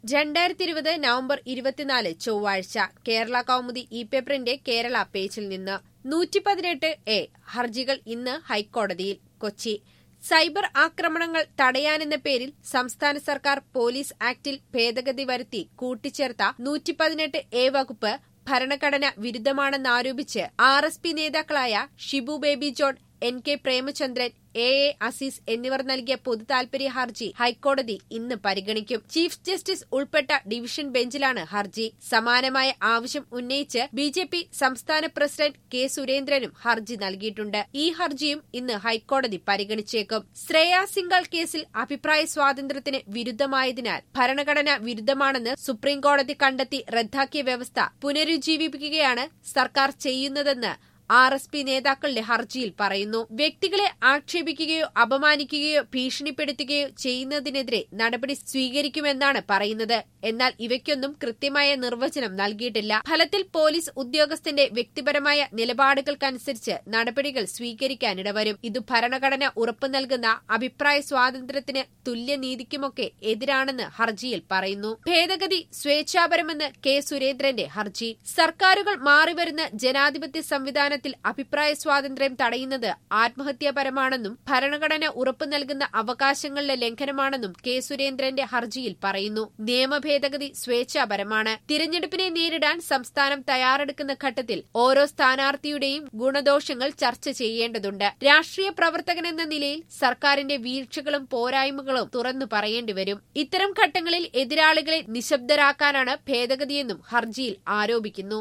രണ്ടായിരത്തി ഇരുപത് നവംബർ ഇരുപത്തിനാല് ചൊവ്വാഴ്ച കേരള കൗമുദി ഇ പേപ്പറിന്റെ കേരള പേജിൽ നിന്ന് നൂറ്റി പതിനെട്ട് എ ഹർജികൾ ഇന്ന് ഹൈക്കോടതിയിൽ കൊച്ചി സൈബർ ആക്രമണങ്ങൾ തടയാനെന്ന പേരിൽ സംസ്ഥാന സർക്കാർ പോലീസ് ആക്ടിൽ ഭേദഗതി വരുത്തി കൂട്ടിച്ചേർത്ത നൂറ്റി പതിനെട്ട് എ വകുപ്പ് ഭരണഘടന വിരുദ്ധമാണെന്നാരോപിച്ച് ആർ എസ് പി നേതാക്കളായ Shibu Baby John N K Premachandran A A Azeez എന്നിവർ നൽകിയ പൊതുതാൽപര്യ ഹർജി ഹൈക്കോടതി ഇന്ന് പരിഗണിക്കും ചീഫ് ജസ്റ്റിസ് ഉൾപ്പെട്ട ഡിവിഷൻ ബെഞ്ചിലാണ് ഹർജി സമാനമായ ആവശ്യം ഉന്നയിച്ച് ബി ജെ പി സംസ്ഥാന പ്രസിഡന്റ് കെ സുരേന്ദ്രനും ഹർജി നൽകിയിട്ടുണ്ട് ഈ ഹർജിയും ഇന്ന് ഹൈക്കോടതി പരിഗണിച്ചേക്കും ശ്രേയ സിംഗൾ കേസിൽ അഭിപ്രായ സ്വാതന്ത്ര്യത്തിന് വിരുദ്ധമായതിനാൽ ഭരണഘടന വിരുദ്ധമാണെന്ന് സുപ്രീംകോടതി കണ്ടെത്തി റദ്ദാക്കിയ വ്യവസ്ഥ പുനരുജ്ജീവിപ്പിക്കുകയാണ് സർക്കാർ ചെയ്യുന്നതെന്ന് ആർ എസ് പി നേതാക്കളുടെ ഹർജിയിൽ പറയുന്നു വ്യക്തികളെ ആക്ഷേപിക്കുകയോ അപമാനിക്കുകയോ ഭീഷണിപ്പെടുത്തുകയോ ചെയ്യുന്നതിനെതിരെ നടപടി സ്വീകരിക്കുമെന്നാണ് പറയുന്നത് എന്നാൽ ഇവയ്ക്കൊന്നും കൃത്യമായ നിർവചനം നൽകിയിട്ടില്ല ഫലത്തിൽ പോലീസ് ഉദ്യോഗസ്ഥന്റെ വ്യക്തിപരമായ നിലപാടുകൾക്കനുസരിച്ച് നടപടികൾ സ്വീകരിക്കാനിടവരും ഇത് ഭരണഘടന ഉറപ്പു നൽകുന്ന അഭിപ്രായ സ്വാതന്ത്ര്യത്തിന് തുല്യനീതിക്കുമൊക്കെ എതിരാണെന്ന് ഹർജിയിൽ പറയുന്നു ഭേദഗതി സ്വേച്ഛാപരമെന്ന് കെ സുരേന്ദ്രന്റെ ഹർജി സർക്കാരുകൾ മാറിവരുന്ന ജനാധിപത്യ സംവിധാനത്തിൽ അഭിപ്രായ സ്വാതന്ത്ര്യം തടയുന്നത് ആത്മഹത്യാപരമാണെന്നും ഭരണഘടന ഉറപ്പു നൽകുന്ന അവകാശങ്ങളുടെ ലംഘനമാണെന്നും കെ സുരേന്ദ്രന്റെ ഹർജിയിൽ പറയുന്നു നിയമഭേദഗതി സ്വേച്ഛാപരമാണ് തിരഞ്ഞെടുപ്പിനെ നേരിടാൻ സംസ്ഥാനം തയ്യാറെടുക്കുന്ന ഘട്ടത്തിൽ ഓരോ സ്ഥാനാർത്ഥിയുടെയും ഗുണദോഷങ്ങൾ ചർച്ച ചെയ്യേണ്ടതുണ്ട് രാഷ്ട്രീയ പ്രവർത്തകനെന്ന നിലയിൽ സർക്കാരിന്റെ വീഴ്ചകളും പോരായ്മകളും തുറന്നു പറയേണ്ടിവരും ഇത്തരം ഘട്ടങ്ങളിൽ എതിരാളികളെ നിശബ്ദരാക്കാനാണ് ഭേദഗതിയെന്നും ഹർജിയിൽ ആരോപിക്കുന്നു